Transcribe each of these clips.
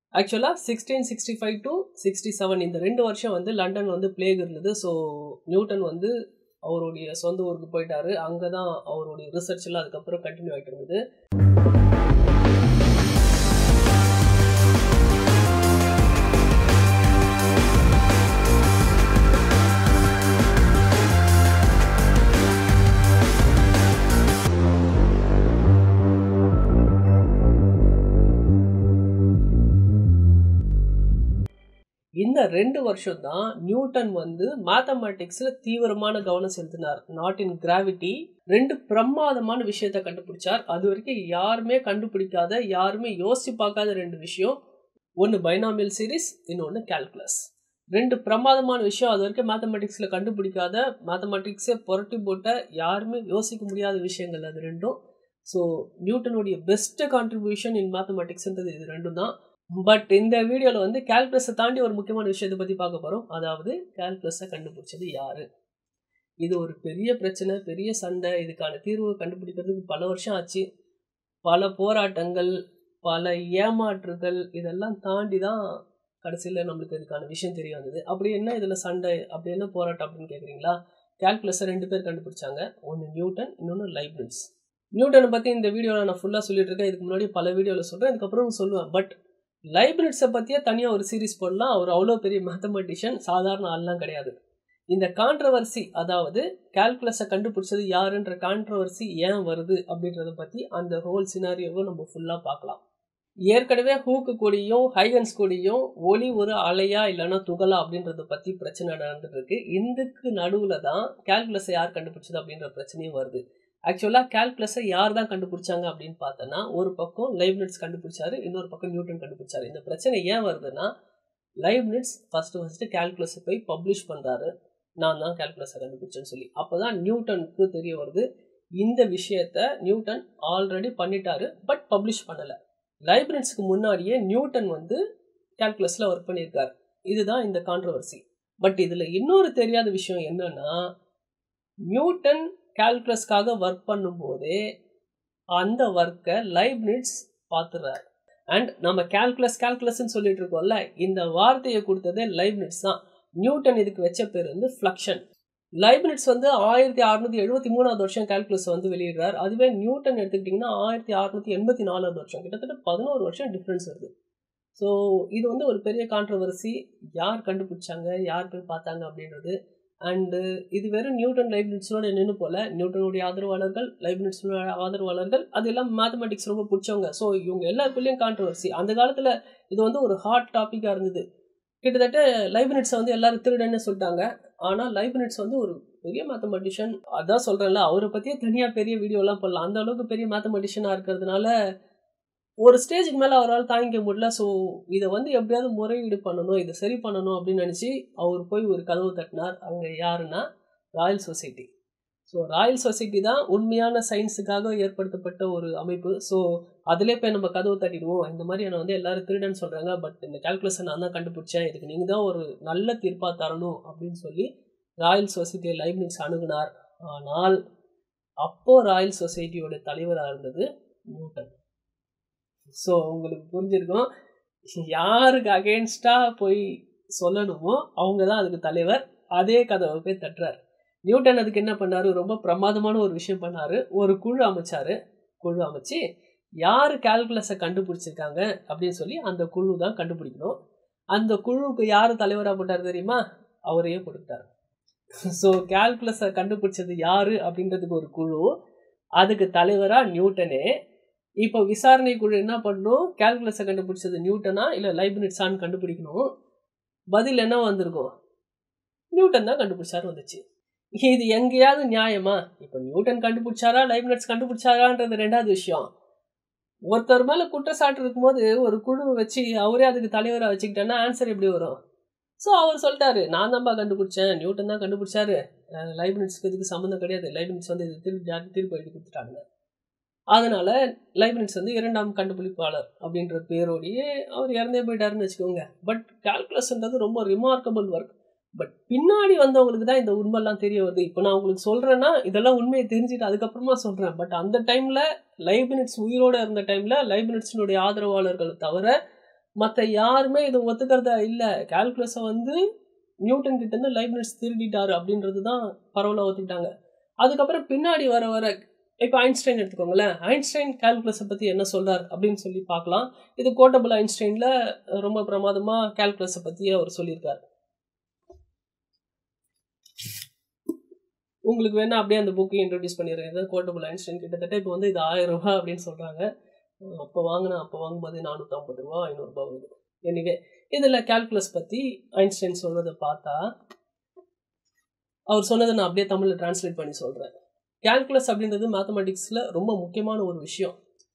ஆக்சுவலாக sixteen sixty five to sixty seven இந்த ரெண்டு வருஷம் வந்து லண்டன் வந்து பிளேக் இருந்தது ஸோ நியூட்டன் வந்து அவருடைய சொந்த ஊருக்கு போயிட்டாரு அங்கே தான் அவருடைய ரிசர்ச் எல்லாம் அதுக்கப்புறம் கண்டினியூ ஆகிட்டு இருந்தது இந்த ரெண்டு வருஷம் தான் நியூட்டன் வந்து மேத்தமேட்டிக்ஸில் தீவிரமான கவனம் செலுத்தினார் நாட் இன் கிராவிட்டி ரெண்டு பிரமாதமான விஷயத்தை கண்டுபிடிச்சார் அது வரைக்கும் யாருமே கண்டுபிடிக்காத யாருமே யோசிச்சு பார்க்காத ரெண்டு விஷயம் ஒன்று பைனாமியல் சீரிஸ் இன்னொன்று கால்குலஸ் ரெண்டு பிரமாதமான விஷயம் அது வரைக்கும் மேத்தமெட்டிக்ஸில் கண்டுபிடிக்காத மேத்தமெட்டிக்ஸே புரட்டி போட்ட யாருமே யோசிக்க முடியாத விஷயங்கள் அது ரெண்டும் ஸோ நியூட்டனுடைய பெஸ்ட் கான்ட்ரிபியூஷன் இன் மேத்தமெட்டிக்ஸ்ன்றது இது ரெண்டும் தான் பட் இந்த வீடியோவில் வந்து கால்குலஸை தாண்டி ஒரு முக்கியமான விஷயத்தை பற்றி பார்க்க போகிறோம் அதாவது கால்குலஸை கண்டுபிடிச்சது யார் இது ஒரு பெரிய பிரச்சனை பெரிய சண்டை இதுக்கான தீர்வு கண்டுபிடிக்கிறதுக்கு பல வருஷம் ஆச்சு பல போராட்டங்கள் பல ஏமாற்றுகள் இதெல்லாம் தாண்டி தான் கடைசியில் நம்மளுக்கு இதுக்கான விஷயம் தெரிய வந்தது அப்படி என்ன இதில் சண்டை அப்படி என்ன போராட்டம் அப்படின்னு கேட்குறீங்களா கால்குலஸை ரெண்டு பேர் கண்டுபிடிச்சாங்க ஒன்று நியூட்டன் இன்னொன்று லைப்னிட்ஸ் நியூட்டனை பற்றி இந்த வீடியோவில் நான் ஃபுல்லாக சொல்லிட்டு இருக்கேன் இதுக்கு முன்னாடி பல வீடியோவில் சொல்கிறேன் இதுக்கப்புறம் சொல்லுவேன் பட் லைப்னிட்ஸை பற்றியே தனியாக ஒரு சீரிஸ் போடலாம் அவர் அவ்வளோ பெரிய மேத்தமெட்டிஷியன் சாதாரண ஆள்லாம் கிடையாது இந்த கான்ட்ரவர்சி அதாவது கால்குலஸை கண்டுபிடிச்சது யாருன்ற கான்ட்ரவர்சி ஏன் வருது அப்படின்றத பற்றி அந்த ஹோல் சினாரியோவை நம்ம ஃபுல்லாக பார்க்கலாம் ஏற்கனவே ஹூக்கு கூடியும் ஹைகன்ஸ் கூடியும் ஒளி ஒரு அலையா இல்லைன்னா துகளா அப்படின்றத பற்றி பிரச்சனை நடந்துட்டு இருக்கு இதுக்கு நடுவில் தான் கால்குலஸை யார் கண்டுபிடிச்சது அப்படின்ற பிரச்சனையும் வருது ஆக்சுவலாக கால்குலஸை யார் தான் கண்டுபிடிச்சாங்க அப்படின்னு பார்த்தோன்னா ஒரு பக்கம் லைப்னிட்ஸ் கண்டுபிடிச்சாரு இன்னொரு பக்கம் நியூட்டன் கண்டுபிடிச்சாரு இந்த பிரச்சனை ஏன் வருதுன்னா லைப்னிட்ஸ் ஃபஸ்ட்டு ஃபஸ்ட்டு கால்குலஸை போய் பப்ளிஷ் பண்ணுறாரு நான் தான் கால்குலஸை கண்டுபிடிச்சேன்னு சொல்லி அப்போ தான் நியூட்டனுக்கு தெரிய வருது இந்த விஷயத்த நியூட்டன் ஆல்ரெடி பண்ணிட்டாரு பட் பப்ளிஷ் பண்ணலை லைப்னிட்ஸ்க்கு முன்னாடியே நியூட்டன் வந்து கால்குலஸில் ஒர்க் பண்ணியிருக்காரு இதுதான் இந்த கான்ட்ரவர்சி பட் இதில் இன்னொரு தெரியாத விஷயம் என்னன்னா நியூட்டன் கால்குலஸ்க்காக ஒர்க் பண்ணும்போதே அந்த ஒர்க்கை லைப்னிட்ஸ் பார்த்துறாரு அண்ட் நம்ம கால்குலஸ் கால்குலஸ்ன்னு சொல்லிட்டு இருக்கோம்ல இந்த வார்த்தையை கொடுத்ததே லைப்னிட்ஸ் தான் நியூட்டன் இதுக்கு வச்ச பேர் வந்து ஃப்ளக்ஷன் லைப்னிட்ஸ் வந்து ஆயிரத்தி அறுநூத்தி எழுபத்தி மூணாவது வருஷம் கால்குலஸ் வந்து வெளியிடுறார் அதுவே நியூட்டன் எடுத்துக்கிட்டிங்கன்னா ஆயிரத்தி அறுநூத்தி எண்பத்தி நாலாவது வருஷம் கிட்டத்தட்ட பதினோரு வருஷம் டிஃப்ரென்ஸ் வருது ஸோ இது வந்து ஒரு பெரிய கான்ட்ரவர்சி யார் கண்டுபிடிச்சாங்க யார் போய் பார்த்தாங்க அப்படின்றது அண்டு இது வெறும் நியூட்டன் லைப்னிட்ஸோட நின்று போல நியூட்டனுடைய ஆதரவாளர்கள் லைப்னிட்ஸோட ஆதரவாளர்கள் அது எல்லாம் மேத்தமெட்டிக்ஸ் ரொம்ப பிடிச்சவங்க ஸோ இவங்க எல்லாருக்குள்ளேயும் கான்ட்ரவர்சி அந்த காலத்தில் இது வந்து ஒரு ஹாட் டாப்பிக்காக இருந்தது கிட்டத்தட்ட லைப்னிட்ஸை வந்து எல்லாரும் திருடன்னு சொல்லிட்டாங்க ஆனால் லைப்னிட்ஸ் வந்து ஒரு பெரிய மேத்தமெட்டிஷியன் அதான் சொல்கிறேன்ல அவரை பற்றியே தனியாக பெரிய வீடியோலாம் போடலாம் அந்த அளவுக்கு பெரிய மேத்தமெட்டிஷியனாக இருக்கிறதுனால ஒரு ஸ்டேஜுக்கு மேலே அவரால் தாங்கிக்க முடியல ஸோ இதை வந்து எப்படியாவது முறையீடு பண்ணணும் இதை சரி பண்ணணும் அப்படின்னு நினச்சி அவர் போய் ஒரு கதவு தட்டினார் அங்கே யாருன்னா royal society so royal society தான் உண்மையான சயின்ஸுக்காக ஏற்படுத்தப்பட்ட ஒரு அமைப்பு ஸோ அதிலே போய் நம்ம கதவு தட்டிடுவோம் இந்த மாதிரி என்னை வந்து எல்லாரும் திருடன்னு சொல்கிறாங்க பட் இந்த கால்குலேஷன் நான் தான் கண்டுபிடிச்சேன் இதுக்கு நீங்கள் தான் ஒரு நல்ல தீர்ப்பாக தரணும் அப்படின்னு சொல்லி ராயல் சொசைட்டியை லைப்னிட்ஸ் அணுகுனார் ஆனால் அப்போது ராயல் சொசைட்டியோட தலைவராக இருந்தது நியூட்டன் ஸோ உங்களுக்கு புரிஞ்சிருக்கும் யாருக்கு அகேன்ஸ்டாக போய் சொல்லணுமோ அவங்க தான் அதுக்கு தலைவர் அதே கதவை போய் தட்டுறார் நியூட்டன் அதுக்கு என்ன பண்ணார் ரொம்ப பிரமாதமான ஒரு விஷயம் பண்ணார் ஒரு குழு அமைச்சார் குழு அமைச்சு யார் கால்குலஸை கண்டுபிடிச்சிருக்காங்க அப்படின்னு சொல்லி அந்த குழு தான் கண்டுபிடிக்கணும் அந்த குழுவுக்கு யார் தலைவராக போட்டார் தெரியுமா அவரையே கொடுத்தார் ஸோ கால்குலஸை கண்டுபிடிச்சது யார் அப்படின்றதுக்கு ஒரு குழு அதுக்கு தலைவராக நியூட்டனே இப்போ விசாரணை குழு என்ன பண்ணணும் கால்குலஸை கண்டுபிடிச்சது நியூட்டனா இல்லை லைப்னிட்ஸான்னு கண்டுபிடிக்கணும் பதில் என்ன வந்திருக்கும் நியூட்டன் தான் கண்டுபிடிச்சாரு வந்துச்சு இது எங்கேயாவது நியாயமா இப்போ நியூட்டன் கண்டுபிடிச்சாரா லைப்னிட்ஸ் கண்டுபிடிச்சாரான்றது ரெண்டாவது விஷயம் ஒருத்தர் மேலே குற்றச்சாட்டு இருக்கும்போது ஒரு குழு வச்சு அவரே அதுக்கு தலைவராக வச்சுக்கிட்டேன்னா ஆன்சர் எப்படி வரும் ஸோ அவர் சொல்லிட்டாரு நான் தான்ப்பா கண்டுபிடிச்சேன் நியூட்டன் தான் கண்டுபிடிச்சாரு லைப்னிட்ஸ்க்கு இதுக்கு சம்மந்தம் கிடையாது லைப்னிட்ஸ் வந்து இது திருப்பி திருப்பி எழுதி கொடுத்துட்டாங்க அதனால் லைப்னிட்ஸ் வந்து இரண்டாம் கண்டுபிடிப்பாளர் அப்படின்ற பேரோடையே அவர் இறந்தே போயிட்டாருன்னு வச்சுக்கோங்க பட் கால்குலஸ்ன்றது ரொம்ப ரிமார்க்கபிள் ஒர்க் பட் பின்னாடி வந்தவங்களுக்கு தான் இந்த உண்மைலாம் தெரிய வருது இப்போ நான் உங்களுக்கு சொல்கிறேன்னா இதெல்லாம் உண்மையை தெரிஞ்சுட்டு அதுக்கப்புறமா சொல்கிறேன் பட் அந்த டைமில் லைப்னிட்ஸ் உயிரோடு இருந்த டைமில் லைப்னிட்ஸினுடைய ஆதரவாளர்கள் தவிர மற்ற யாருமே இதை ஒத்துக்கிறதா இல்லை கால்குலஸை வந்து நியூட்டன் கிட்ட இருந்து லைப்னிட்ஸ் திருடிட்டாரு அப்படின்றது தான் பரவலாக ஒத்துக்கிட்டாங்க அதுக்கப்புறம் பின்னாடி வர வர இப்போ ஐன்ஸ்டைன் எடுத்துக்கோங்களேன் ஐன்ஸ்டைன் கால்குலஸை பற்றி என்ன சொல்றார் அப்படின்னு சொல்லி பார்க்கலாம் இது கோட்டபிள் ஐன்ஸ்டைனில் ரொம்ப பிரமாதமாக கால்குலஸை பற்றி அவர் சொல்லியிருக்காரு உங்களுக்கு வேணா அப்படியே அந்த புக்கை இன்ட்ரடியூஸ் பண்ணிடுறேன் இது கோட்டபிள் ஐன்ஸ்டைன் கிட்டத்தட்ட இப்போ வந்து இது ஆயிரம் ரூபாய் அப்படின்னு சொல்கிறாங்க அப்போ வாங்கினேன் அப்போ வாங்கும்போது நானூற்றம்பது ரூபா ஐநூறுரூபா வருது எனிவே இதில் கால்குலஸ் பற்றி ஐன்ஸ்டைன் சொல்கிறத பார்த்தா அவர் சொன்னதை நான் அப்படியே தமிழில் டிரான்ஸ்லேட் பண்ணி சொல்கிறேன் கால்குலஸ் அப்படின்றது மேத்தமெட்டிக்ஸில் ரொம்ப முக்கியமான ஒரு விஷயம்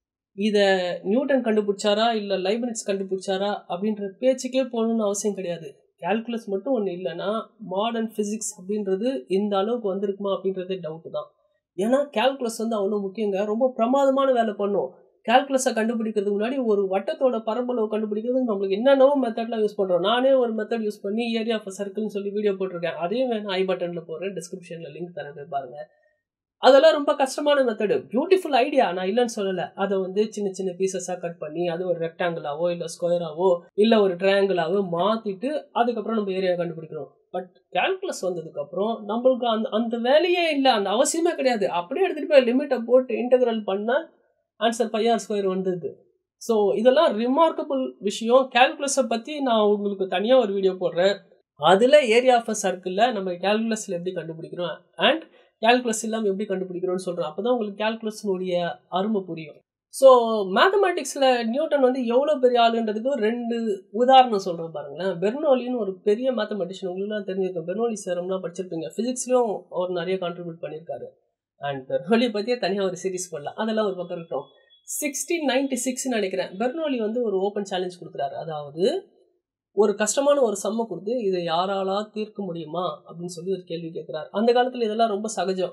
இதை நியூட்டன் கண்டுபிடிச்சாரா இல்லை லைப்னிட்ஸ் கண்டுபிடிச்சாரா அப்படின்ற பேச்சுக்கே போகணும்னு அவசியம் கிடையாது கால்குலஸ் மட்டும் ஒன்று இல்லைன்னா மாடர்ன் ஃபிசிக்ஸ் அப்படின்றது இந்த அளவுக்கு வந்திருக்குமா அப்படின்றதே டவுட்டு தான் ஏன்னா கால்குலஸ் வந்து அவ்வளோ முக்கியங்க ரொம்ப பிரமாதமான வேலை பண்ணும் கால்குலஸை கண்டுபிடிக்கிறதுக்கு முன்னாடி ஒரு வட்டத்தோட பரப்பளவு கண்டுபிடிக்கிறதுக்கு நம்மளுக்கு என்னென்னவோ மெத்தட்லாம் யூஸ் பண்ணுறோம் நானே ஒரு மெத்தட் யூஸ் பண்ணி ஏரியா ஆஃப் சர்க்கிள்னு சொல்லி வீடியோ போட்டிருக்கேன் அதையும் வேணும் ஐ பட்டனில் போடுறேன் டிஸ்கிரிப்ஷனில் லிங்க் தரேன் போய் பாருங்க அதெல்லாம் ரொம்ப கஷ்டமான மெத்தடு பியூட்டிஃபுல் ஐடியா நான் இல்லைன்னு சொல்லலை அதை வந்து சின்ன சின்ன பீசஸாக கட் பண்ணி அது ஒரு ரெக்டாங்கிளாவோ இல்லை ஸ்கொயராவோ இல்லை ஒரு ட்ரையாங்கிளாவோ மாற்றிட்டு அதுக்கப்புறம் நம்ம ஏரியா கண்டுபிடிக்கிறோம் பட் கால்குலஸ் வந்ததுக்கப்புறம் நம்மளுக்கு அந்த அந்த வேலையே இல்லை அந்த அவசியமே கிடையாது அப்படியே எடுத்துகிட்டு போய் லிமிட்டை போட்டு இன்டெகிரல் பண்ணால் ஆன்சர் பையார் ஸ்கொயர் வந்தது ஸோ இதெல்லாம் ரிமார்க்கபிள் விஷயம் கால்குலஸை பற்றி நான் உங்களுக்கு தனியாக ஒரு வீடியோ போடுறேன் அதில் ஏரியா ஆஃப் சர்க்கிளில் நம்ம கால்குலஸில் எப்படி கண்டுபிடிக்கிறோம் அண்ட் கால்குலஸ் இல்லாமல் எப்படி கண்டுபிடிக்கிறோன்னு சொல்கிறேன் அப்போ தான் உங்களுக்கு கால்குலஸினுடைய அருமை புரியும் ஸோ மேத்தமேட்டிக்ஸில் நியூட்டன் வந்து எவ்வளோ பெரிய ஆளுன்றதுக்கு ரெண்டு உதாரணம் சொல்கிறேன் பாருங்களேன் பெர்னோலின்னு ஒரு பெரிய மேத்தமெட்டிஷியன் உங்களுக்குலாம் தெரிஞ்சிருக்கும் பெர்னோலி சேரம்லாம் படிச்சிருப்பீங்க ஃபிசிக்ஸ்லையும் அவர் நிறைய கான்ட்ரிபியூட் பண்ணியிருக்காரு அண்ட் பெர்னோலி பற்றியே தனியாக ஒரு சீரிஸ் பண்ணலாம் அதெல்லாம் ஒரு பக்கம் இருக்கட்டும் சிக்ஸ்டீன் நைன்டி சிக்ஸ்னு நினைக்கிறேன் பெர்னோலி வந்து ஒரு ஓப்பன் சேலஞ்ச் கொடுக்குறாரு அதாவது ஒரு கஷ்டமான ஒரு சம்மை கொடுத்து இதை யாராலா தீர்க்க முடியுமா அப்படின்னு சொல்லி ஒரு கேள்வி கேட்குறாரு அந்த காலத்தில் இதெல்லாம் ரொம்ப சகஜம்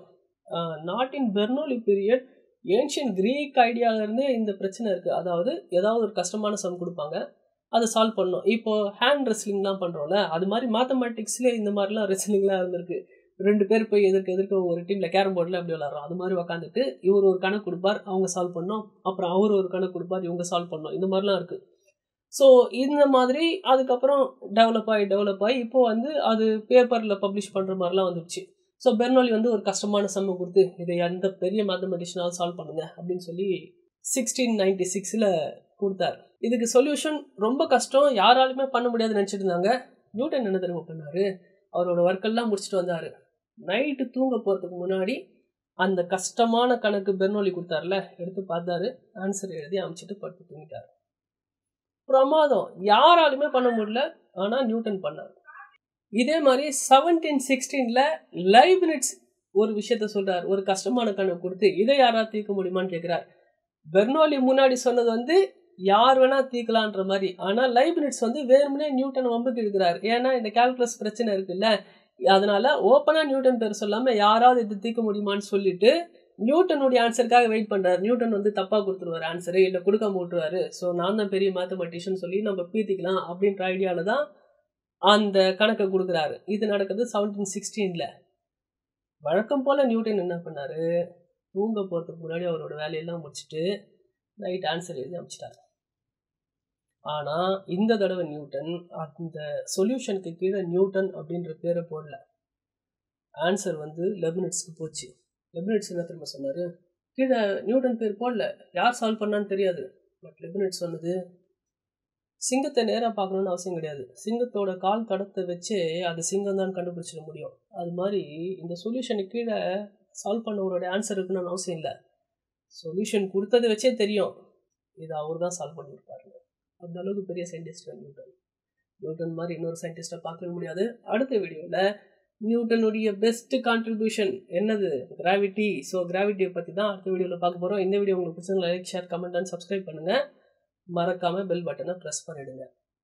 not in Bernoulli period ancient Greek ஐடியாவிலேருந்தே இந்த பிரச்சனை இருக்குது அதாவது ஏதாவது ஒரு கஷ்டமான சம் கொடுப்பாங்க அதை சால்வ் பண்ணணும் இப்போ ஹேண்ட் ரெஸ்லிங்லாம் பண்ணுறோம்ல அது மாதிரி மேத்தமேட்டிக்ஸ்லேயே இந்த மாதிரிலாம் ரெஸ்லிங்லாம் இருந்திருக்கு ரெண்டு பேர் போய் எதிர்க்க எதிர்க்க ஒரு டீமில் கேரம் போர்டில் அப்படி விளாட்றோம் அது மாதிரி உக்காந்துட்டு இவர் ஒரு கணக்கு கொடுப்பார் அவங்க சால்வ் பண்ணோம் அப்புறம் அவர் ஒரு கணக்கு கொடுப்பார் இவங்க சால்வ் பண்ணோம் இந்த மாதிரிலாம் இருக்குது ஸோ இந்த மாதிரி அதுக்கப்புறம் டெவலப் ஆகி டெவலப் ஆகி இப்போ வந்து அது பேப்பரில் பப்ளிஷ் பண்ணுற மாதிரிலாம் வந்துடுச்சு ஸோ பெர்னோலி வந்து ஒரு கஷ்டமான சம்ம கொடுத்து இதை எந்த பெரிய மேத்தமெட்டிஷனாலும் சால்வ் பண்ணுங்க அப்படின்னு சொல்லி சிக்ஸ்டீன் நைன்டி சிக்ஸில் கொடுத்தார் இதுக்கு சொல்யூஷன் ரொம்ப கஷ்டம் யாராலுமே பண்ண முடியாதுன்னு நினச்சிட்டு இருந்தாங்க நியூட்டன் என்ன தெரியுமா பண்ணார் அவரோட ஒர்க்கெல்லாம் முடிச்சுட்டு வந்தார் நைட்டு தூங்க போகிறதுக்கு முன்னாடி அந்த கஷ்டமான கணக்கு பெர்னோலி கொடுத்தாருல எடுத்து பார்த்தாரு ஆன்சர் எழுதி அமைச்சிட்டு படுத்து தூங்கிட்டார் பிரமாதம் யாராலுமே பண்ண முடியல ஆனால் நியூட்டன் பண்ணார் இதே மாதிரி செவன்டீன் சிக்ஸ்டீனில் லைப்னிட்ஸ் ஒரு விஷயத்த சொல்கிறார் ஒரு கஷ்டமான கணக்கு கொடுத்து இதை யாரா தீர்க்க முடியுமான்னு கேட்குறார் பெர்னோலி முன்னாடி சொன்னது வந்து யார் வேணா தீர்க்கலான்ற மாதிரி ஆனால் லைப்னிட்ஸ் வந்து வேறுமனே நியூட்டன் வம்புக்கு எடுக்கிறார் ஏன்னா இந்த கால்குலஸ் பிரச்சனை இருக்குல்ல அதனால ஓப்பனாக நியூட்டன் பேர் சொல்லாமல் யாராவது இது தீர்க்க முடியுமான்னு சொல்லிட்டு நியூட்டனுடைய ஆன்சருக்காக வெயிட் பண்ணுறாரு நியூட்டன் வந்து தப்பாக கொடுத்துருவார் ஆன்சரு இல்லை கொடுக்காம விட்டுருவாரு ஸோ நான் தான் பெரிய மேத்தமெட்டிஷியன் சொல்லி நம்ம பீத்திக்கலாம் அப்படின்ற ஐடியாவில் தான் அந்த கணக்கை கொடுக்குறாரு இது நடக்குது செவன்டீன் சிக்ஸ்டீனில் வழக்கம் போல் நியூட்டன் என்ன பண்ணார் தூங்க போகிறதுக்கு முன்னாடி அவரோட வேலையெல்லாம் முடிச்சுட்டு நைட் ஆன்சர் எழுதி அமைச்சிட்டார் ஆனால் இந்த தடவை நியூட்டன் அந்த சொல்யூஷனுக்கு கீழே நியூட்டன் அப்படின்ற பேரை போடல ஆன்சர் வந்து லெபனிட்ஸ்க்கு போச்சு லெபனிட்ஸ் என்ன திரும்ப சொன்னார் கீழே நியூட்டன் பேர் போடல யார் சால்வ் பண்ணான்னு தெரியாது பட் லெபனிட்ஸ் சொன்னது சிங்கத்தை நேராக பார்க்கணுன்னு அவசியம் கிடையாது சிங்கத்தோட கால் தடத்தை வச்சே அது சிங்கம் தான் கண்டுபிடிச்சிட முடியும் அது மாதிரி இந்த சொல்யூஷனுக்கு கீழே சால்வ் பண்ணவரோட ஆன்சர் இருக்குன்னு அவசியம் இல்லை சொல்யூஷன் கொடுத்ததை வச்சே தெரியும் இது அவர் தான் சால்வ் பண்ணியிருப்பாருங்க அந்த அளவுக்கு பெரிய சயின்டிஸ்ட் நியூட்டன் நியூட்டன் மாதிரி இன்னொரு சயின்டிஸ்ட்டை பார்க்கவே முடியாது அடுத்த வீடியோவில் நியூட்டனுடைய பெஸ்ட் கான்ட்ரிபியூஷன் என்னது கிராவிட்டி ஸோ கிராவிட்டியை பற்றி தான் அடுத்த வீடியோவில் பார்க்க போகிறோம் இந்த வீடியோ உங்களுக்கு பிடிச்சவங்க like share comment and subscribe பண்ணுங்கள் மறக்காமல் பெல் பட்டனை ப்ரெஸ் பண்ணிவிடுங்க